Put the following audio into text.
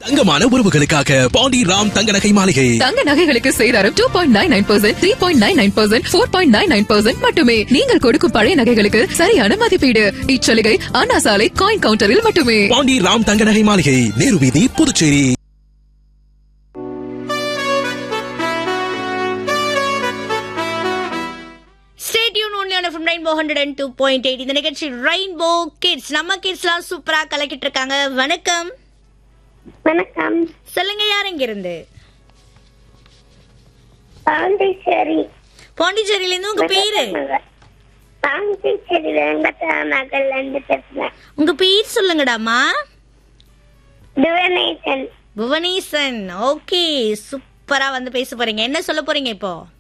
தங்கமான உறவுகளுக்காக பாண்டி ராம் தங்க நகை மாளிகை தங்க நகைகளுக்கு சேதாரம் two point nine nine percent three point nine nine percent four point nine nine percent மட்டுமே நீங்கள் கொடுக்கும் பழைய நகைகளுக்கு சரியான மதிப்பீடு இச்சலுகை அண்ணா சாலை காயின் கவுண்டரில் மட்டுமே பாண்டி ராம் தங்க நகை மாளிகை நேரு வீதி Puducherry stay tuned only on FM rainbow hundred and two point eight இந்த நிகழ்ச்சி ரெயின்போ கிட்ஸ் நம்ம கிட்ஸ்லாம் சூப்பரா கலக்கிட்டு இருக்காங்க வணக்கம் வணக்கம் சொல்லுங்க யார் இங்க இருந்து பாண்டிச்சேரி பாண்டிச்சேரியில இருந்து உங்க பேரு பாண்டிச்சேரி வெங்கடா நகர்ல இருந்து பேசுறேன் உங்க பேர் சொல்லுங்கடாமா திவனேசன் புவனேசன் ஓகே சூப்பரா வந்து பேச போறீங்க என்ன சொல்ல போறீங்க இப்போ